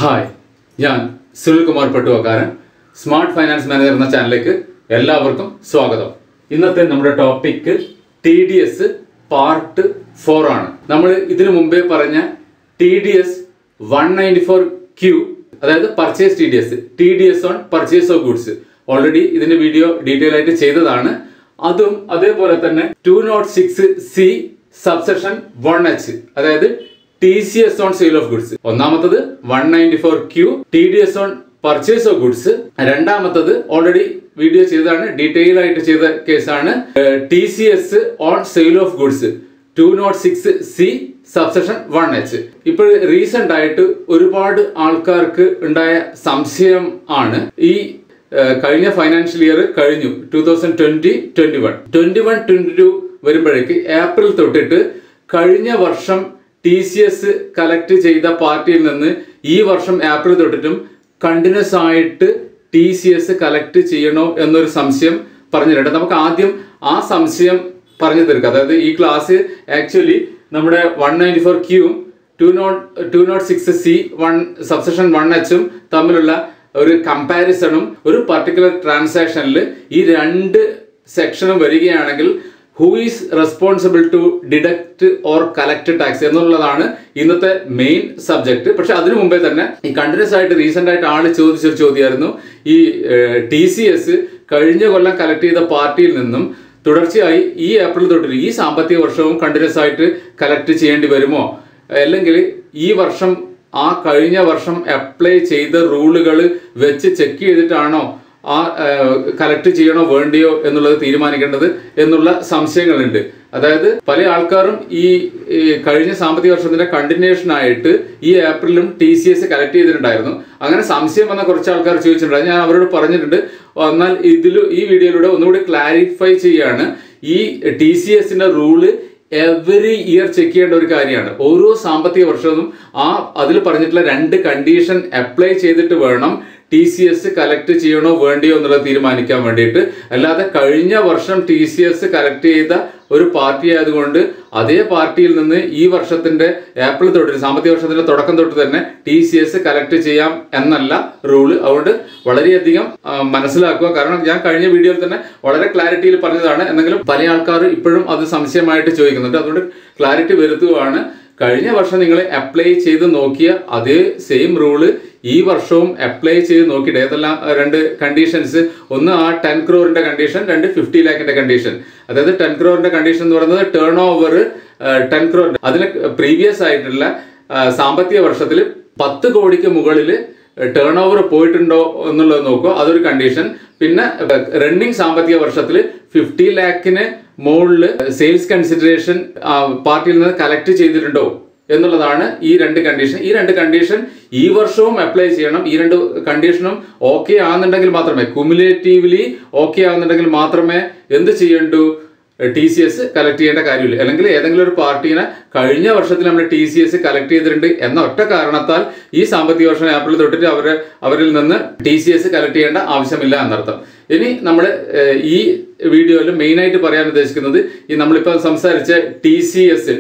hi ഞാൻ സുനിൽകുമാർ പട്ടുവക്കാരൻ smart finance manager എന്ന ചാനലിലേക്ക് എല്ലാവർക്കും സ്വാഗതം ഇന്നത്തെ നമ്മുടെ topic T D S part four ആണ് നമ്മൾ ഇതിനു മുമ്പേ പറഞ്ഞ T D S one ninety four Q അതായത് purchase T D S T D S on purchase of goods already ഇതിന്റെ വീഡിയോ ഡീറ്റെയിൽ ആയിട്ട് ചെയ്തതാണ് അതും അതേപോലെ തന്നെ two nought six C subsection one H അതായത് T C S on sale of goods ഒന്നാമത്തത് one ninety four Q T D S on purchase of goods രണ്ടാമത്തത് already video ചെയ്തതാണ് ഡീറ്റെയിൽ ആയിട്ട് ചെയ്ത കേസാണ് T C S on sale of goods two nought six C subsection one H ഇപ്പോൾ recent ആയിട്ട് ഒരുപാട് ആൾക്കാർക്ക് ഉണ്ടായ സംശയം ആണ് ഈ ഏഹ്, കഴിഞ്ഞ ഫൈനാൻഷ്യൽ ഇയർ കഴിഞ്ഞു two thousand twenty twenty one twenty one twenty two വരുമ്പോഴേക്ക് ഏപ്രിൽ തൊട്ടിട്ട് കഴിഞ്ഞ വർഷം ടി സി എസ് കലക്ട് ചെയ്ത പാർട്ടിയിൽ നിന്ന് ഈ വർഷം ഏപ്രിൽ തൊട്ടിട്ടും കണ്ടിന്യൂസ് ആയിട്ട് ടി സി എസ് കലക്ട് ചെയ്യണോ എന്നൊരു സംശയം പറഞ്ഞിട്ടുണ്ട് നമുക്ക് ആദ്യം ആ സംശയം പറഞ്ഞു തീർക്കാം അതായത് ഈ ക്ലാസ് ആക്ച്വലി നമ്മുടെ വൺ നയൻറ്റി ഫോർ ക്യൂവും two nought two nought six C one subsection one എച്ചും തമ്മിലുള്ള ഒരു കമ്പാരിസണും ഒരു പർട്ടിക്കുലർ ട്രാൻസാക്ഷനിൽ ഈ രണ്ട് സെക്ഷനും വരികയാണെങ്കിൽ who is responsible to deduct or collect tax എന്നുള്ളതാണ് ഇന്നത്തെ മെയിൻ സബ്ജക്ട് പക്ഷെ അതിനു മുമ്പേ തന്നെ ഈ കണ്ടിന്യൂസ് ആയിട്ട് റീസെന്റ് ആയിട്ട് ആള് ചോദിച്ചൊരു ചോദ്യമായിരുന്നു ഈ ടി സി എസ് കഴിഞ്ഞ കൊല്ലം കലക്ട് ചെയ്ത പാർട്ടിയിൽ നിന്നും തുടർച്ചയായി ഈ ഏപ്രിൽ തൊട്ട് ഈ സാമ്പത്തിക വർഷവും കണ്ടിന്യൂസ് ആയിട്ട് കലക്ട് ചെയ്യേണ്ടി വരുമോ അല്ലെങ്കിൽ ഈ വർഷം ആ കഴിഞ്ഞ വർഷം അപ്ലൈ ചെയ്ത റൂളുകൾ വെച്ച് ചെക്ക് ചെയ്തിട്ടാണോ ആ കലക്ട് ചെയ്യണോ വേണ്ടിയോ എന്നുള്ളത് തീരുമാനിക്കേണ്ടത് എന്നുള്ള സംശയങ്ങളുണ്ട് അതായത് പല ആൾക്കാരും ഈ ഈ കഴിഞ്ഞ സാമ്പത്തിക വർഷത്തിന്റെ കണ്ടിന്യൂഷൻ ആയിട്ട് ഈ ഏപ്രിലും ടി സി എസ് കലക്ട് ചെയ്തിട്ടുണ്ടായിരുന്നു അങ്ങനെ സംശയം വന്ന കുറച്ച് ആൾക്കാർ ചോദിച്ചിട്ടുണ്ട് ഞാൻ അവരോട് പറഞ്ഞിട്ടുണ്ട് എന്നാൽ ഇതിൽ ഈ വീഡിയോയിലൂടെ ഒന്നുകൂടി ക്ലാരിഫൈ ചെയ്യാണ് ഈ ടി സി എസിന്റെ റൂള് എവറി ഇയർ ചെക്ക് ചെയ്യേണ്ട ഒരു കാര്യമാണ് ഓരോ സാമ്പത്തിക വർഷവും ആ അതിൽ പറഞ്ഞിട്ടുള്ള രണ്ട് കണ്ടീഷൻ അപ്ലൈ ചെയ്തിട്ട് വേണം ടി സി എസ് കലക്ട് ചെയ്യണോ വേണ്ടിയോ എന്നുള്ളത് തീരുമാനിക്കാൻ വേണ്ടിയിട്ട് അല്ലാതെ കഴിഞ്ഞ വർഷം ടി സി എസ് കലക്ട് ചെയ്ത ഒരു പാർട്ടി ആയതുകൊണ്ട് അതേ പാർട്ടിയിൽ നിന്ന് ഈ വർഷത്തിന്റെ ഏപ്രിൽ തൊട്ട് സാമ്പത്തിക വർഷത്തിന്റെ തുടക്കം തൊട്ട് തന്നെ ടി സി എസ് കലക്ട് ചെയ്യാം എന്നല്ല റൂള് അതുകൊണ്ട് വളരെയധികം ആ, മനസ്സിലാക്കുക കാരണം ഞാൻ കഴിഞ്ഞ വീഡിയോയിൽ തന്നെ വളരെ ക്ലാരിറ്റിയിൽ പറഞ്ഞതാണ് എന്നെങ്കിലും പല ആൾക്കാർ ഇപ്പോഴും അത് സംശയമായിട്ട് ചോദിക്കുന്നുണ്ട് അതുകൊണ്ട് ക്ലാരിറ്റി വരുത്തുകയാണ് കഴിഞ്ഞ വർഷം നിങ്ങൾ അപ്ലൈ ചെയ്ത് നോക്കിയ അതേ സെയിം റൂള് ഈ വർഷവും അപ്ലൈ ചെയ്ത് നോക്കിയിട്ട് ഏതെല്ലാം ആ, രണ്ട് കണ്ടീഷൻസ് ഒന്ന് ആ ടെൻ ക്രോറിന്റെ കണ്ടീഷൻ രണ്ട് ഫിഫ്റ്റി ലാഖിന്റെ കണ്ടീഷൻ അതായത് ടെൻ ക്രോറിന്റെ കണ്ടീഷൻ എന്ന് പറയുന്നത് ടേൺ ഓവർ ടെൻ ക്രോർ അതിന് പ്രീവിയസ് ആയിട്ടുള്ള ആ, സാമ്പത്തിക വർഷത്തിൽ പത്ത് കോടിക്ക് മുകളിൽ ടേൺ ഓവർ പോയിട്ടുണ്ടോ എന്നുള്ളത് നോക്കുക അതൊരു കണ്ടീഷൻ പിന്നെ റണ്ണിങ് സാമ്പത്തിക വർഷത്തിൽ ഫിഫ്റ്റി ലാഖിന് മുകളിൽ സെയിൽസ് കൺസിഡറേഷൻ പാർട്ടിയിൽ നിന്ന് കലക്ട് ചെയ്തിട്ടുണ്ടോ എന്നുള്ളതാണ് ഈ രണ്ട് കണ്ടീഷൻ ഈ രണ്ട് കണ്ടീഷൻ ഈ വർഷവും അപ്ലൈ ചെയ്യണം ഈ രണ്ട് കണ്ടീഷനും ഓക്കെ ആകുന്നുണ്ടെങ്കിൽ മാത്രമേ കുമുലേറ്റീവ്ലി ഓക്കെ ആകുന്നുണ്ടെങ്കിൽ മാത്രമേ എന്ത് ചെയ്യണ്ടു ടി സി എസ് കലക്ട് ചെയ്യേണ്ട കാര്യമില്ല അല്ലെങ്കിൽ ഏതെങ്കിലും ഒരു പാർട്ടീനെ കഴിഞ്ഞ വർഷത്തിൽ നമ്മൾ ടി സി എസ് കലക്ട് ചെയ്തിട്ടുണ്ട് എന്ന ഒറ്റ കാരണത്താൽ ഈ സാമ്പത്തിക വർഷം ഏപ്രിൽ തൊട്ടിട്ട് അവരെ അവരിൽ നിന്ന് ടി സി എസ് കലക്ട് ചെയ്യേണ്ട ആവശ്യമില്ല എന്നർത്ഥം ഇനി നമ്മൾ ഈ വീഡിയോയിൽ മെയിനായിട്ട് പറയാൻ ഉദ്ദേശിക്കുന്നത് ഈ നമ്മളിപ്പോൾ സംസാരിച്ച T C S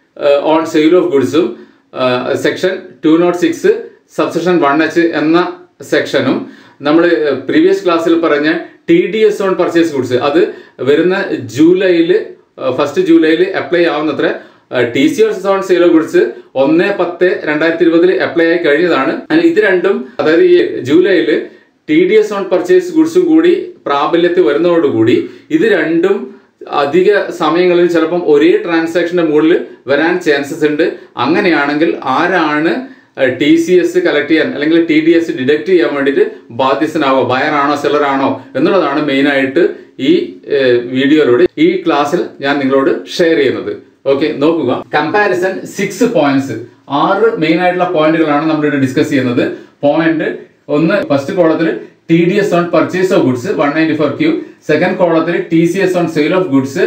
on sale of ഗുഡ്സും section two nought six subsection one H എന്ന സെക്ഷനും നമ്മൾ പ്രീവിയസ് ക്ലാസ്സിൽ പറഞ്ഞ T D S on purchase goods അത് വരുന്ന ജൂലൈയിൽ ഫസ്റ്റ് ജൂലൈയിൽ അപ്ലൈ ആവുന്നത്ര T C S on sale of goods ഒന്ന് പത്ത് രണ്ടായിരത്തി ഇരുപതിൽ അപ്ലൈ ആയി കഴിഞ്ഞതാണ് അതിന് ഇത് രണ്ടും അതായത് ഈ ജൂലൈയിൽ T D S on purchase ഗുഡ്സും കൂടി പ്രാബല്യത്തിൽ വരുന്നതോടുകൂടി ഇത് രണ്ടും അധിക സമയങ്ങളിൽ ചിലപ്പം ഒരേ ട്രാൻസാക്ഷന്റെ മുകളിൽ വരാൻ ചാൻസസ് ഉണ്ട് അങ്ങനെയാണെങ്കിൽ ആരാണ് ടി സി എസ് കലക്ട് ചെയ്യാൻ അല്ലെങ്കിൽ ടി ഡി എസ് ഡിഡക്ട് ചെയ്യാൻ വേണ്ടിയിട്ട് ബാധ്യസ്ഥനാവോ ബയറാണോ സെല്ലറാണോ എന്നുള്ളതാണ് മെയിനായിട്ട് ഈ ഏഹ്, വീഡിയോയിലൂടെ ഈ ക്ലാസ്സിൽ ഞാൻ നിങ്ങളോട് ഷെയർ ചെയ്യുന്നത് ഓക്കെ നോക്കുക കമ്പാരിസൺ സിക്സ് പോയിന്റ്സ് ആറ് മെയിൻ ആയിട്ടുള്ള പോയിന്റുകളാണ് നമ്മൾ ഡിസ്കസ് ചെയ്യുന്നത് പോയിന്റ് ഒന്ന് ഫസ്റ്റ് കോളത്തിൽ T D S on purchase of goods one ninety four Q second കോളത്തിൽ T C S on sale of goods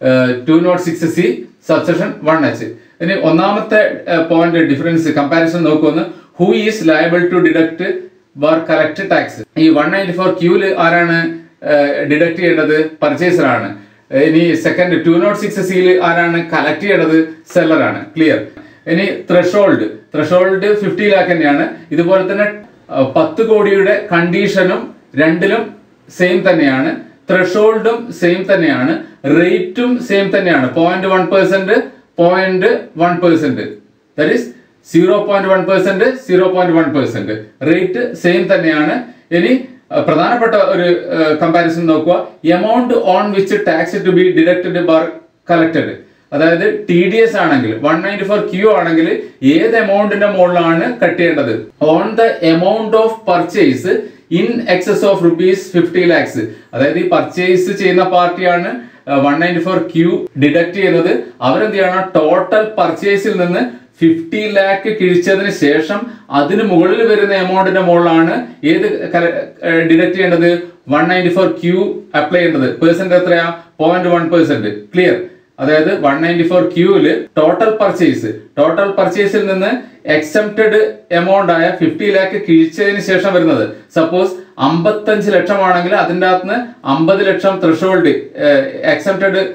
two nought six C subsection one H ഇനി ഒന്നാമത്തെ പോയിന്റ് ഡിഫറൻസ് കമ്പാരിസൺ നോക്കുമെന്ന് who is liable to deduct or collect tax ഈ one ninety four ക്യൂല് ആരാണ് deduct ചെയ്യേണ്ടത് purchaser ആണ് ഇനി സെക്കൻഡ് ടു നോട്ട് സിക്സ് സിയിൽ ആരാണ് കലക്ട് ചെയ്യേണ്ടത് സെല്ലറാണ് ക്ലിയർ ഇനി ത്രഷോൾഡ് ത്രഷോൾഡ് ഫിഫ്റ്റി ലാക്ക് തന്നെയാണ് ഇതുപോലെ തന്നെ ആ, പത്ത് കോടിയുടെ കണ്ടീഷനും രണ്ടിലും സെയിം തന്നെയാണ് ത്രഷോൾഡും സെയിം തന്നെയാണ് റേറ്റും സെയിം തന്നെയാണ് point one percent point one percent that is zero point one percent zero point one percent rate same തന്നെയാണ് ഇനി അഹ് പ്രധാനപ്പെട്ട ഒരു കമ്പാരിസൺ നോക്കുക amount on which tax to be deducted or collected അതായത് ടി ഡി എസ് ആണെങ്കിൽ one ninety four Q ആണെങ്കിൽ ഏത് എമൗണ്ടിന്റെ മുകളിലാണ് കട്ട് ചെയ്യേണ്ടത് on the amount of purchase in excess of rupees fifty lakhs അതായത് ഈ പർച്ചേസ് ചെയ്യുന്ന പാർട്ടിയാണ് one ninety four Q deduct ചെയ്യുന്നത് അവരെന്ത് ചെയ്യണം ടോട്ടൽ പർച്ചേസിൽ നിന്ന് ഫിഫ്റ്റി ലാക്ക് കിഴിച്ചതിന് ശേഷം അതിന് മുകളിൽ വരുന്ന എമൗണ്ടിന്റെ മുകളിലാണ് ഏത് ഡിഡക്ട് ചെയ്യേണ്ടത് one ninety four Q apply ചെയ്യേണ്ടത് പേഴ്സെന്റ് എത്രയാ പോയിന്റ് വൺ പെർസെന്റ് ക്ലിയർ അതായത് വൺ നയൻറ്റി ഫോർ ക്യൂവില് ടോട്ടൽ പർച്ചേസ് ടോട്ടൽ പർച്ചേസിൽ നിന്ന് എക്സംപ്റ്റഡ് എമൗണ്ട് ആയ ഫിഫ്റ്റി ലാക്ക് കിഴിച്ചതിന് ശേഷം വരുന്നത് സപ്പോസ് അമ്പത്തഞ്ച് ലക്ഷമാണെങ്കിൽ അതിൻ്റെ അകത്ത് അമ്പത് ലക്ഷം ത്രഷോൾഡ് എക്സംപ്റ്റഡ്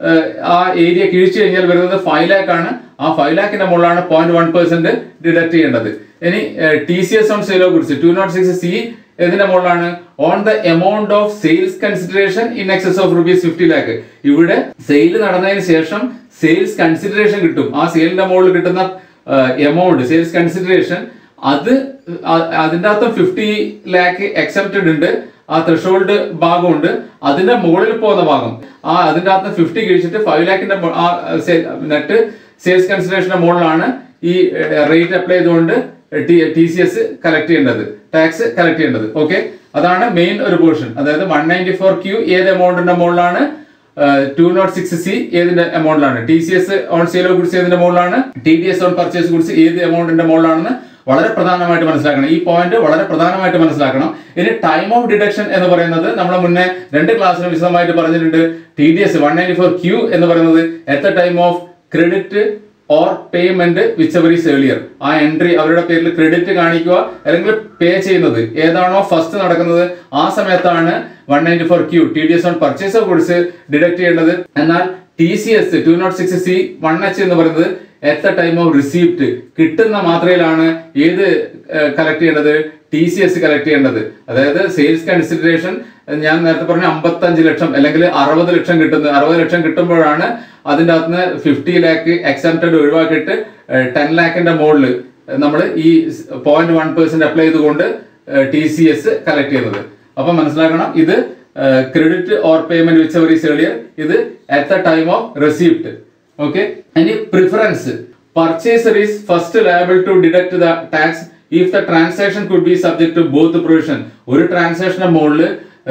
ആ ഏരിയ കിഴിച്ചു കഴിഞ്ഞാൽ വരുന്നത് ഫൈവ് ലാക്ക് ആണ് ആ ഫൈവ് ലാക്കിന്റെ മുകളിലാണ് പോയിന്റ് വൺ പെർസെന്റ് ഡിഡക്ട് ചെയ്യേണ്ടത് ഇനി ടി സി എസ് ഓൺ സെയിലോ goods two nought six C ഏതിന്റെ മുകളിലാണ് on the amount of sales consideration in excess of rupees fifty lakh ഇവിടെ സെയിൽ നടന്നതിന് ശേഷം സെയിൽസ് കൺസിഡറേഷൻ കിട്ടും ആ സെയിലിന്റെ മുകളിൽ കിട്ടുന്ന എമൗണ്ട് സെയിൽസ് കൺസിഡറേഷൻ അത് അ- അതിന്റെ അകത്തും ഫിഫ്റ്റി ലാക്ക് എക്സെപ്റ്റഡ് ഉണ്ട് ആ ത്രഷോൾഡ് ഭാഗമുണ്ട് അതിന്റെ മുകളിൽ പോകുന്ന ഭാഗം ആ അതിന്റെ അകത്ത് ഫിഫ്റ്റി കഴിച്ചിട്ട് ഫൈവ് ലാക്കിന്റെ മു- ആ നെറ്റ് സെയിൽസ് കൺസിഡറേഷന്റെ മുകളിലാണ് ഈ റേറ്റ് അപ്ലൈ ചെയ്തുകൊണ്ട് ടി സി എസ് കളക്ട് ചെയ്യേണ്ടത് ടാക്സ് കളക്ട് ചെയ്യേണ്ടത് ഓക്കെ അതാണ് മെയിൻ ഒരു പോർഷൻ അതായത് വൺ നയൻറ്റി ഫോർ ക്യൂ ഏത് എമൗണ്ടിന്റെ മുകളിലാണ് ടു നോട്ട് സിക്സ് സി ഏതിന്റെ എമൗണ്ടിലാണ് T C S on sale of goods ഏതിന്റെ മുകളിലാണ് T D S on purchase goods ഏത് എമൗണ്ടിന്റെ മുകളിലാണെന്ന് വളരെ പ്രധാനമായിട്ട് മനസ്സിലാക്കണം ഈ പോയിന്റ് വളരെ പ്രധാനമായിട്ട് മനസ്സിലാക്കണം ഇനി ടൈം ഓഫ് ഡിഡക്ഷൻ എന്ന് പറയുന്നത് നമ്മൾ മുന്നേ രണ്ട് ക്ലാസ്സിലും വിശദമായിട്ട് പറഞ്ഞിട്ടുണ്ട് T D S one ninety four Q എന്ന് പറയുന്നത് at the time of credit or payment whichever is earlier ആ എൻട്രി അവരുടെ പേരിൽ ക്രെഡിറ്റ് കാണിക്കുക അല്ലെങ്കിൽ പേ ചെയ്യുന്നത് ഏതാണോ ഫസ്റ്റ് നടക്കുന്നത് ആ സമയത്താണ് one ninety four Q T D S on purchase of goods deduct ചെയ്യേണ്ടത് എന്നാൽ T C S two nought six C one H എന്ന് പറയുന്നത് at the time of receipt കിട്ടുന്ന മാത്രയിലാണ് ഏത് കളക്ട് ചെയ്യേണ്ടത് ടി സി എസ് കളക്ട് ചെയ്യേണ്ടത് അതായത് സെയിൽസ് കൺസിഡറേഷൻ ഞാൻ നേരത്തെ പറഞ്ഞ അമ്പത്തഞ്ച് ലക്ഷം അല്ലെങ്കിൽ അറുപത് ലക്ഷം കിട്ടുന്നത് അറുപത് ലക്ഷം കിട്ടുമ്പോഴാണ് അതിൻ്റെ അകത്ത് നിന്ന് ഫിഫ്റ്റി ലാക്ക് എക്സംപ്റ്റഡ് ഒഴിവാക്കിയിട്ട് ടെൻ ലാക്കിന്റെ മുകളിൽ നമ്മൾ ഈ പോയിന്റ് വൺ പെർസെന്റ് അപ്ലൈ ചെയ്തുകൊണ്ട് ടി സി എസ് കളക്ട് ചെയ്യുന്നത് അപ്പൊ മനസ്സിലാക്കണം ഇത് credit or payment whichever is earlier ഇത് at the time of receipt okay ഇനി preference purchaser is first liable to deduct the tax if the transaction could be subject to both provision ഒരു ട്രാൻസാക്ഷന്റെ മുകളിൽ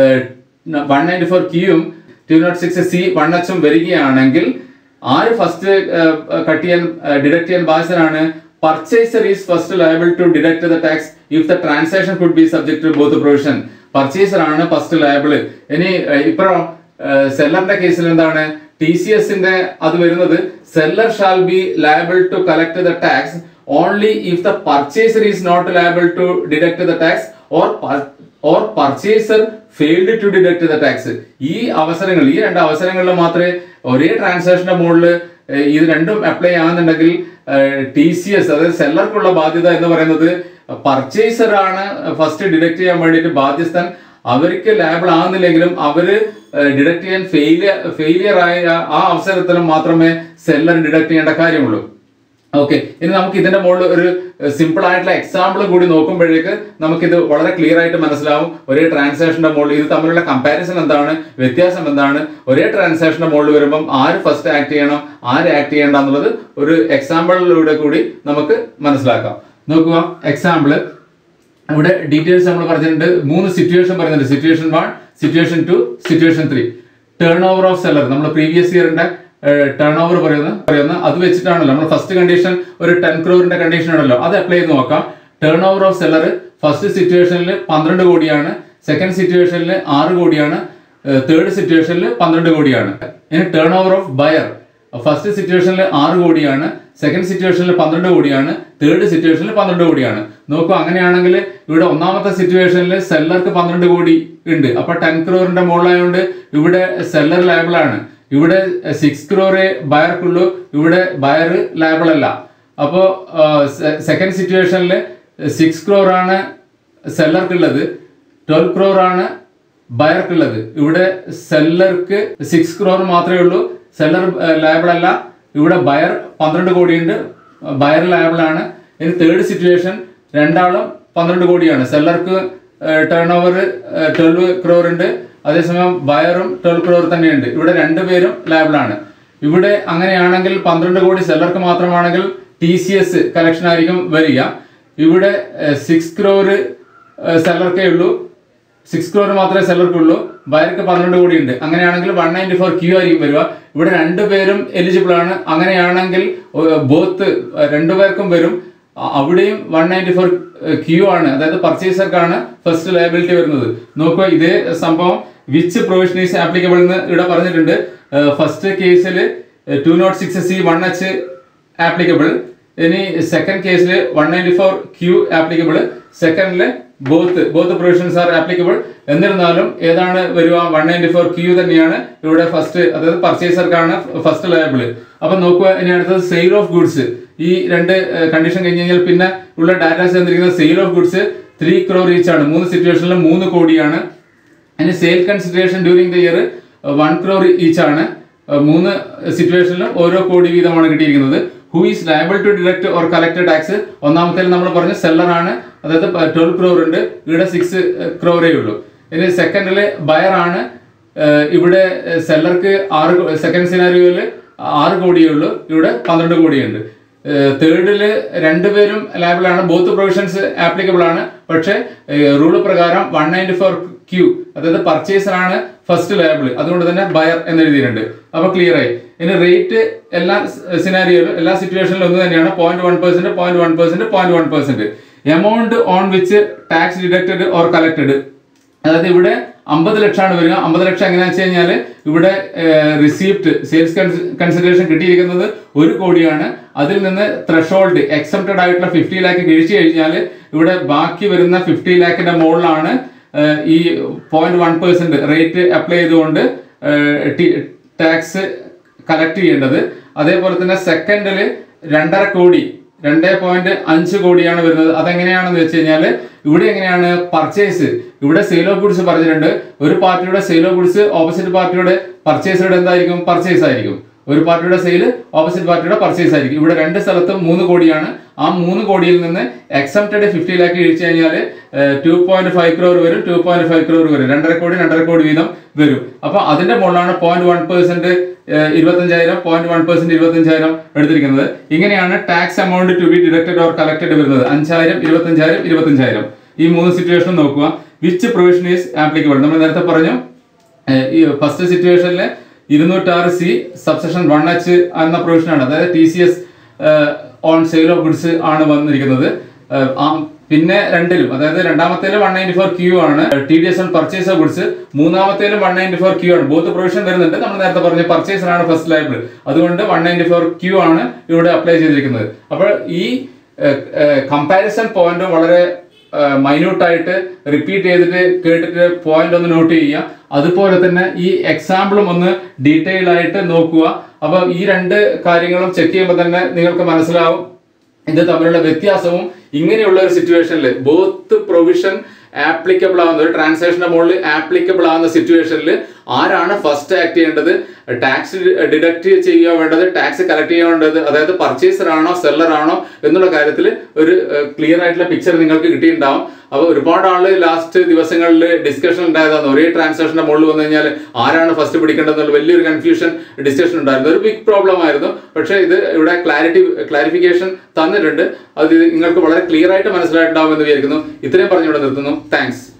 one ninety four ക്യൂയും two nought six C one എച്ചും വരികയാണെങ്കിൽ ആര് first cut ചെയ്യാൻ deduct ചെയ്യാൻ ബാധ്യതനാണ് purchaser is first liable to deduct the tax if the transaction could be subject to both provision purchaser ആണ് ഫസ്റ്റ് ലയബിൾ ഇനി ഇപ്പറോ സെല്ലറിന്റെ കേസിൽ എന്താണ് ടി സി എസിന്റെ അത് വരുന്നത് seller shall be liable to collect the tax only if the purchaser is not liable to deduct the tax or or purchaser failed to deduct the tax ഈ അവസരങ്ങൾ ഈ രണ്ട് അവസരങ്ങളിൽ മാത്രമേ ഒരേ ട്രാൻസാക്ഷന്റെ മുകളിൽ ഇത് രണ്ടും അപ്ലൈ ആകുന്നുണ്ടെങ്കിൽ ടി സി എസ് അതായത് സെല്ലർക്കുള്ള ബാധ്യത എന്ന് പറയുന്നത് പർച്ചേസർ ആണ് ഫസ്റ്റ് ഡിഡക്ട് ചെയ്യാൻ വേണ്ടിയിട്ട് ബാധ്യസ്ഥൻ അവർക്ക് ലാബിൾ ആകുന്നില്ലെങ്കിലും അവര് ഡിഡക്ട് ചെയ്യാൻ ഫെയിലിയർ ഫെയിലിയർ ആയ ആ അവസരത്തിലും മാത്രമേ സെല്ലർ ഡിഡക്ട് ചെയ്യേണ്ട കാര്യമുള്ളൂ ഓക്കെ ഇനി നമുക്ക് ഇതിന്റെ മുകളിൽ ഒരു സിമ്പിൾ ആയിട്ടുള്ള എക്സാമ്പിൾ കൂടി നോക്കുമ്പോഴേക്ക് നമുക്കിത് വളരെ ക്ലിയർ ആയിട്ട് മനസ്സിലാവും ഒരേ ട്രാൻസാക്ഷന്റെ മുകളിൽ ഇത് തമ്മിലുള്ള കമ്പാരിസൺ എന്താണ് വ്യത്യാസം എന്താണ് ഒരേ ട്രാൻസാക്ഷന്റെ മുകളിൽ വരുമ്പം ആര് ഫസ്റ്റ് ആക്ട് ചെയ്യണം ആര് ആക്ട് ചെയ്യേണ്ട എന്നുള്ളത് ഒരു എക്സാമ്പിളിലൂടെ കൂടി നമുക്ക് മനസ്സിലാക്കാം നോക്കുക എക്സാമ്പിൾ ഇവിടെ ഡീറ്റെയിൽസ് നമ്മൾ പറഞ്ഞിട്ടുണ്ട് മൂന്ന് സിറ്റുവേഷൻ പറയുന്നുണ്ട് situation one situation two situation three turnover of seller നമ്മൾ പ്രീവിയസ് ഇയറിന്റെ ടേൺ ഓവർ പറയുന്നത് പറയുന്നത് അത് വെച്ചിട്ടാണല്ലോ നമ്മൾ ഫസ്റ്റ് കണ്ടീഷൻ ഒരു ടെൻ ക്രോറിന്റെ കണ്ടീഷൻ ആണല്ലോ അത് അപ്ലൈ ചെയ്ത് നോക്കാം turnover of seller first സിറ്റുവേഷനിൽ പന്ത്രണ്ട് കോടിയാണ് സെക്കൻഡ് സിറ്റുവേഷനിൽ ആറ് കോടിയാണ് തേർഡ് സിറ്റുവേഷനിൽ പന്ത്രണ്ട് കോടിയാണ് ഇനി turnover of buyer first സിറ്റുവേഷനിൽ ആറ് കോടിയാണ് സെക്കൻഡ് സിറ്റുവേഷനിൽ പന്ത്രണ്ട് കോടിയാണ് തേർഡ് സിറ്റുവേഷനിൽ പന്ത്രണ്ട് കോടിയാണ് നോക്കൂ അങ്ങനെയാണെങ്കിൽ ഇവിടെ ഒന്നാമത്തെ സിറ്റുവേഷനിൽ സെല്ലർക്ക് പന്ത്രണ്ട് കോടി ഉണ്ട് അപ്പൊ ടെൻ ക്രോറിന്റെ മുകളിലായതുകൊണ്ട് ഇവിടെ സെല്ലർ ലാബിളാണ് ഇവിടെ സിക്സ് ക്രോറെ ബയർക്കുള്ളൂ ഇവിടെ ബയർ ലാബിൾ അല്ല അപ്പോൾ സെക്കൻഡ് സിറ്റുവേഷനിൽ സിക്സ് ക്രോർ ആണ് സെല്ലർക്കുള്ളത് ട്വൽവ് ക്രോർ ആണ് ബയർക്കുള്ളത് ഇവിടെ സെല്ലർക്ക് സിക്സ് ക്രോർ മാത്രമേ ഉള്ളൂ സെല്ലർ ലാബിൾ അല്ല ഇവിടെ ബയർ പന്ത്രണ്ട് കോടിയുണ്ട് ബയർ ലാബിളാണ് ഇനി തേർഡ് സിറ്റുവേഷൻ രണ്ടാളും പന്ത്രണ്ട് കോടിയാണ് സെല്ലർക്ക് ടേൺ ഓവർ ട്വൽവ് ക്രോർ ഉണ്ട് അതേസമയം ബയറും ട്വൽവ് ക്രോർ തന്നെയുണ്ട് ഇവിടെ രണ്ടുപേരും ലാബിളാണ് ഇവിടെ അങ്ങനെയാണെങ്കിൽ പന്ത്രണ്ട് കോടി സെല്ലർക്ക് മാത്രമാണെങ്കിൽ ടി സി എസ് കളക്ഷൻ ആയിരിക്കും വരിക ഇവിടെ സിക്സ് ക്രോറ് സെല്ലർക്കേ ഉള്ളൂ സിക്സ് ക്രോർ മാത്രമേ സെല്ലർക്കുള്ളൂ ബയർക്ക് പന്ത്രണ്ട് കോടി ഉണ്ട് അങ്ങനെയാണെങ്കിൽ വൺ നയൻറ്റി ഫോർ ക്യൂ ആയിരിക്കും വരിക ഇവിടെ രണ്ടുപേരും എലിജിബിൾ ആണ് അങ്ങനെയാണെങ്കിൽ ബോത്ത് രണ്ടുപേർക്കും വരും അ- അവിടെയും വൺ നയൻറ്റി ഫോർ ക്യൂ ആണ് അതായത് പർച്ചേസർക്കാണ് ഫസ്റ്റ് ലയബിലിറ്റി വരുന്നത് നോക്കുക ഇതേ സംഭവം വിച്ച് പ്രൊവിഷൻ ഈസ് ആപ്ലിക്കബിൾ എന്ന് ഇവിടെ പറഞ്ഞിട്ടുണ്ട് ഫസ്റ്റ് കേസിൽ two nought six C one H applicable ഇനി സെക്കൻഡ് കേസിൽ one ninety four Q applicable സെക്കൻഡില് both both provisions are applicable എന്നിരുന്നാലും ഏതാണ് വരിക വൺ നയൻറ്റി ഫോർ ക്യൂ തന്നെയാണ് ഇവിടെ ഫസ്റ്റ് അതായത് പർച്ചേസർക്കാണ് ഫസ്റ്റ് ലയബിൾ അപ്പൊ നോക്കുക ഇനി അടുത്തത് സെയിൽ ഓഫ് ഗുഡ്സ് ഈ രണ്ട് കണ്ടീഷൻ കഴിഞ്ഞ് കഴിഞ്ഞാൽ പിന്നെ ഉള്ള ഡാറ്റാസ് തന്നിരിക്കുന്നത് sale of goods three crore each ആണ് മൂന്ന് സിറ്റുവേഷനിൽ മൂന്ന് കോടിയാണ് അതിന് sale consideration during the year one crore each ആണ് അഹ് മൂന്ന് സിറ്റുവേഷനിലും ഓരോ കോടി വീതമാണ് കിട്ടിയിരിക്കുന്നത് who is liable to deduct or collect tax ഒന്നാമത്തേൽ നമ്മൾ പറഞ്ഞ സെല്ലർ ആണ് അതായത് ട്വൽവ് ക്രോർ ഉണ്ട് ഇവിടെ സിക്സ് ക്രോറേ ഉള്ളൂ ഇനി സെക്കൻഡില് ബയർ ആണ് ഏഹ് ഇവിടെ സെല്ലർക്ക് ആറ് സെക്കൻഡ് സിനാരിയോയിൽ ആറ് കോടിയേ ഉള്ളൂ ഇവിടെ പന്ത്രണ്ട് കോടിയുണ്ട് തേർഡില് രണ്ടുപേരും ലാബിളാണ് ബോത്ത് പ്രൊവിഷൻസ് ആപ്ലിക്കബിൾ ആണ് പക്ഷേ റൂള് പ്രകാരം വൺ നയൻറ്റി ഫോർ ക്യൂ അതായത് പർച്ചേസർ ആണ് ഫസ്റ്റ് ലാബിൾ അതുകൊണ്ട് തന്നെ ബയർ എന്ന് എഴുതിയിട്ടുണ്ട് അപ്പൊ ക്ലിയർ ആയി ഇനി റേറ്റ് എല്ലാ സിനാരിയോയിലും എല്ലാ സിറ്റുവേഷനിലും ഒന്ന് തന്നെയാണ് point one percent point one percent point one percent amount on which tax deducted or collected അതായത് ഇവിടെ അമ്പത് ലക്ഷമാണ് വരിക അമ്പത് ലക്ഷം എങ്ങനെയാണെന്ന് വെച്ച് കഴിഞ്ഞാൽ ഇവിടെ റിസീപ്റ്റ് സെയിൽസ് കൺസിഡറേഷൻ കിട്ടിയിരിക്കുന്നത് ഒരു കോടിയാണ് അതിൽ നിന്ന് ത്രഷോൾഡ് എക്സെപ്റ്റഡ് ആയിട്ടുള്ള ഫിഫ്റ്റി ലാക്ക് കഴിച്ചു കഴിഞ്ഞാൽ ഇവിടെ ബാക്കി വരുന്ന ഫിഫ്റ്റി ലാക്കിന്റെ മുകളിലാണ് ഏഹ്, ഈ point one percent rate apply ചെയ്തുകൊണ്ട് ടാക്സ് കളക്ട് ചെയ്യേണ്ടത് അതേപോലെ തന്നെ സെക്കൻഡില് രണ്ടര കോടി രണ്ടേ പോയിന്റ് അഞ്ച് കോടിയാണ് വരുന്നത് അതെങ്ങനെയാണെന്ന് വെച്ച് കഴിഞ്ഞാൽ ഇവിടെ എങ്ങനെയാണ് പർച്ചേസ് ഇവിടെ സെയിൽ ഓഫ് ഗുഡ്സ് പറഞ്ഞിട്ടുണ്ട് ഒരു പാർട്ടിയുടെ സെയിൽ ഓഫ് ഗുഡ്സ് ഓപ്പോസിറ്റ് പാർട്ടിയുടെ പർച്ചേസറുടെ എന്തായിരിക്കും പർച്ചേസ് ആയിരിക്കും ഒരു പാർട്ടിയുടെ സെയിൽ ഓപ്പോസിറ്റ് പാർട്ടിയുടെ പർച്ചേസ് ആയിരിക്കും ഇവിടെ രണ്ട് സ്ഥലത്തും മൂന്ന് കോടിയാണ് ആ മൂന്ന് കോടിയിൽ നിന്ന് എക്സംപ്റ്റഡ് ഫിഫ്റ്റി ലാക്ക് കഴിച്ചു കഴിഞ്ഞാൽ ടു പോയിന്റ് ഫൈവ് ക്രോർ വരും ടു പോയിന്റ് ഫൈവ് ക്രോർ വരും രണ്ടര കോടി രണ്ടര കോടി വീതം വരും അപ്പൊ അതിന്റെ മുകളിലാണ് പോയിന്റ് വൺ പെർസെന്റ് ഇരുപത്തഞ്ചായിരം പോയിന്റ് വൺ പെർസെന്റ് ഇരുപത്തഞ്ചായിരം എടുത്തിരിക്കുന്നത് ഇങ്ങനെയാണ് tax amount to be deducted or collected വരുന്നത് അഞ്ചായിരം ഇരുപത്തഞ്ചായിരം ഇരുപത്തഞ്ചായിരം ഈ മൂന്ന് സിറ്റുവേഷൻ നോക്കുക വിച്ച് പ്രൊവിഷൻ ഈസ് ആപ്ലിക്കബിൾ നമ്മൾ നേരത്തെ പറഞ്ഞു ഏഹ് ഈ ഫസ്റ്റ് സിറ്റുവേഷനിൽ ഇരുന്നൂറ്റാറ് സി സബ്സെഷൻ വൺ എച്ച് എന്ന പ്രൊവിഷനാണ് അതായത് T C S on sale of goods ആണ് വന്നിരിക്കുന്നത് ഏഹ് ആ പിന്നെ രണ്ടിലും അതായത് രണ്ടാമത്തേലും വൺ നയൻറ്റി ഫോർ ക്യൂ ആണ് T D S on purchase of goods മൂന്നാമത്തേലും വൺ നയൻറ്റി ഫോർ ക്യൂ ആണ് ബോത്ത് പ്രൊവിഷൻ വരുന്നുണ്ട് നമ്മൾ നേരത്തെ പറഞ്ഞ പർച്ചേസർ ആണ് ഫസ്റ്റ് ലൈബിൾ അതുകൊണ്ട് വൺ നയൻറ്റി ഫോർ ക്യൂ ആണ് ഇവിടെ അപ്ലൈ ചെയ്തിരിക്കുന്നത് അപ്പോൾ ഈ കമ്പാരിസൺ പോയിന്റ് വളരെ മൈന്യൂട്ട് ആയിട്ട് റിപ്പീറ്റ് ചെയ്തിട്ട് കേട്ടിട്ട് പോയിന്റ് ഒന്ന് നോട്ട് ചെയ്യുക അതുപോലെ തന്നെ ഈ എക്സാമ്പിളും ഒന്ന് ഡീറ്റെയിൽ ആയിട്ട് നോക്കുക അപ്പൊ ഈ രണ്ട് കാര്യങ്ങളും ചെക്ക് ചെയ്യുമ്പോൾ തന്നെ നിങ്ങൾക്ക് മനസ്സിലാവും ഇത് തമ്മിലുള്ള വ്യത്യാസവും ഇങ്ങനെയുള്ള ഒരു സിറ്റുവേഷനിൽ ബോത്ത് പ്രൊവിഷൻ ആപ്ലിക്കബിൾ ആവുന്ന ഒരു ട്രാൻസാക്ഷന്റെ മുകളിൽ ആപ്ലിക്കബിൾ ആവുന്ന സിറ്റുവേഷനിൽ ആരാണ് ഫസ്റ്റ് ആക്ട് ചെയ്യേണ്ടത് ടാക്സ് ഡിഡക്ട് ചെയ്യുക വേണ്ടത് ടാക്സ് കളക്ട് ചെയ്യുക വേണ്ടത് അതായത് പർച്ചേസർ ആണോ സെല്ലർ ആണോ എന്നുള്ള കാര്യത്തിൽ ഒരു ക്ലിയർ ആയിട്ടുള്ള പിക്ചർ നിങ്ങൾക്ക് കിട്ടിയിട്ടുണ്ടാവും അപ്പോൾ ഒരുപാട് ആള് ലാസ്റ്റ് ദിവസങ്ങളിൽ ഡിസ്കഷൻ ഉണ്ടായതാണ് ഒരേ ട്രാൻസാക്ഷന്റെ മുകളിൽ വന്നു കഴിഞ്ഞാൽ ആരാണ് ഫസ്റ്റ് പിടിക്കേണ്ടതെന്നുള്ള വലിയൊരു കൺഫ്യൂഷൻ ഡിസ്കഷൻ ഉണ്ടായിരുന്നു ഒരു ബിഗ് പ്രോബ്ലം ആയിരുന്നു പക്ഷേ ഇത് ഇവിടെ ക്ലാരിറ്റി ക്ലാരിഫിക്കേഷൻ തന്നിട്ടുണ്ട് അത് നിങ്ങൾക്ക് വളരെ ക്ലിയർ ആയിട്ട് മനസ്സിലായിട്ടുണ്ടാവും എന്ന് വിചാരിക്കുന്നു ഇത്രയും പറഞ്ഞുകൊണ്ട് നിർത്തുന്നു താങ്ക്സ്